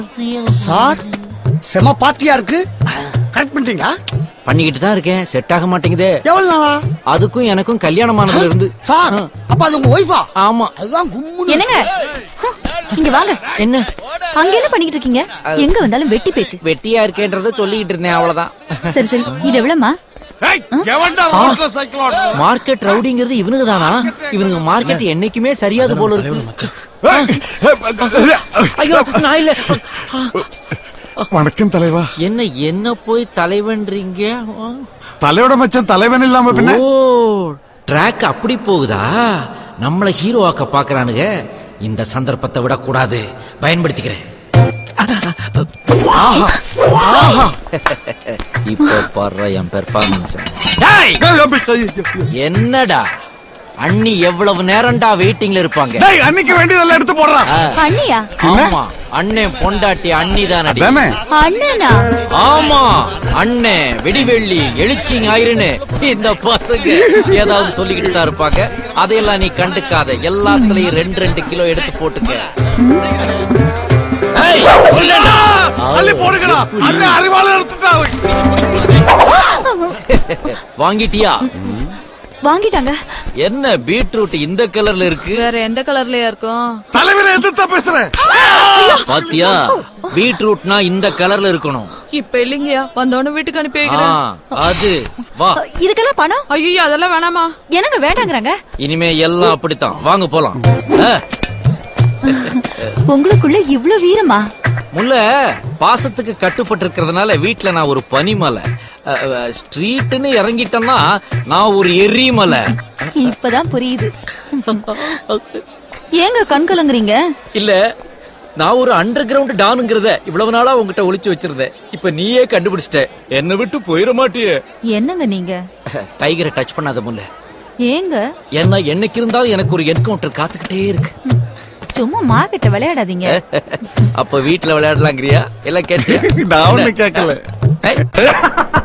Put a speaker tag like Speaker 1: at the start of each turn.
Speaker 1: Sir செம பார்ட்டியா இருக்கு correct பண்ணிட்டீங்களா
Speaker 2: பண்ணிக்கிட்டு தான் இருக்கேன் செட் ஆக மாட்டேங்குதே
Speaker 1: எவ்வளவு நாளா
Speaker 2: அதுக்கும் எனக்கும் கல்யாணம் ஆனதுல இருந்து
Speaker 1: சார்
Speaker 2: ஆ,
Speaker 1: அப்ப அது உங்க ஒய்ஃபா
Speaker 2: ஆமா
Speaker 1: அதுதான் கும்முன்னு
Speaker 3: என்னங்க ஹ, இங்க வாங்க
Speaker 2: என்ன
Speaker 3: அங்க என்ன பண்ணிட்டு இருக்கீங்க எங்க வந்தாலும் வெட்டி பேச்சு
Speaker 2: வெட்டியா இருக்கேன்றத சொல்லிக்கிட்டு இருந்தேன் அவ்வளவுதான்
Speaker 3: சரி சரி இது எவ்வளவுமா
Speaker 4: ஏய், எவன்டா ரோட்ல சைக்கிள் ஓட்டுறது?
Speaker 2: மார்க்கெட் ரவுடிங்கிறது இவனுங்க தானா இவனுங்க மார்க்கெட் என்னைக்குமே சரியாது போல இருக்கு
Speaker 4: ஏய்,
Speaker 2: ஐயோ நான் இல்ல
Speaker 4: வணக்கம் தலைவா
Speaker 2: என்ன என்ன போய் தலைவன்றீங்க
Speaker 4: தலையோட மச்சான் தலைவன் இல்லாம பின்ன
Speaker 2: ஓ ட்ராக் அப்படி போகுதா நம்மள ஹீரோ ஆக்க பாக்குறானுங்க இந்த சந்தர்ப்பத்தை விடக்கூடாது பயன்படுத்திக்கிறேன் இப்போ பாடுற என் பெர்ஃபார்மன்ஸ்
Speaker 4: ஏய், அப்படி கை-
Speaker 2: என்னடா அண்ணி எவ்வளவு நேரம்டா வெயிட்டிங்ல இருப்பாங்க
Speaker 4: டேய், அன்னைக்கு வேண்டியதெல்லாம் எடுத்து போடுறான்
Speaker 3: அண்ணியா
Speaker 2: ஆமா அண்ணன் பொண்டாட்டி அண்ணி தானடி
Speaker 4: தானே
Speaker 3: அண்ணனா
Speaker 2: ஆமா அண்ணன் வெடிவெள்ளி எழுச்சி ஞாயிறுன்னு இந்த பசங்க ஏதாவது சொல்லிக்கிட்டு தான் இருப்பாங்க அதையெல்லாம் நீ கண்டுக்காத எல்லாத்துலயும் ரெண்டு ரெண்டு கிலோ எடுத்து போட்டுக்க ஏய், சொல்லேன்டா.
Speaker 4: அள்ளி போடுங்கடா அண்ணன் அறிவாளர் எடுத்துட்டா
Speaker 2: வாங்கிட்டியா
Speaker 3: வாங்கிட்டாங்க
Speaker 2: என்ன பீட்ரூட் இந்த கலர்ல இருக்கு
Speaker 5: வேற எந்த கலர்லயா இருக்கும்
Speaker 4: தலைவரை எதிர்த்தா பேசுறேன்
Speaker 2: பாத்தியா பீட்ரூட்னா இந்த கலர்ல இருக்கணும்
Speaker 5: இப்ப இல்லைங்கயா வந்தோடனே வீட்டுக்கு அனுப்பி
Speaker 2: ஆ,
Speaker 5: வைக்கிறேன்
Speaker 2: அது வா
Speaker 3: இதுக்கெல்லாம் பணம்
Speaker 5: ஐயோ அதெல்லாம் வேணாமா
Speaker 3: என்னங்க வேண்டாங்கறாங்க
Speaker 2: இனிமே எல்லாம் அப்படித்தான் வாங்க போலாம் ஆ,
Speaker 3: உங்களுக்குள்ள இவ்ளோ வீரமா
Speaker 2: முல்ல பாசத்துக்கு கட்டுப்பட்டு இருக்கிறதுனால வீட்டுல நான் ஒரு பனிமலை அஹ், அஹ், ஸ்ட்ரீட்னு இறங்கிட்டேன்னா நான் ஒரு எரிமலை
Speaker 3: இப்பதான் புரியுது ஏங்க கண் கலங்குறீங்க
Speaker 2: இல்ல நான் ஒரு அண்டர் கிரவுண்ட் டானுங்கிறத இவ்வளவு நாளா உங்ககிட்ட ஒளிச்சு வச்சிருந்தேன் இப்ப நீயே கண்டுபிடிச்சிட்ட என்னை விட்டு போயிட மாட்டியே
Speaker 3: என்னங்க நீங்க
Speaker 2: டைகரை டச் பண்ணாத முல்ல
Speaker 3: ஏங்க
Speaker 2: ஏன்னா என்னைக்கு இருந்தாலும் எனக்கு ஒரு என்கவுண்டர் காத்துக்கிட்டே இருக்கு
Speaker 3: சும்மா மார்க்கெட்ட விளையாடாதீங்க
Speaker 2: அப்ப வீட்டுல விளையாடலாங்கிறியா எல்லாம் கேட்டியா
Speaker 4: நான் ஒண்ணு கேட்கல
Speaker 2: ஏய்,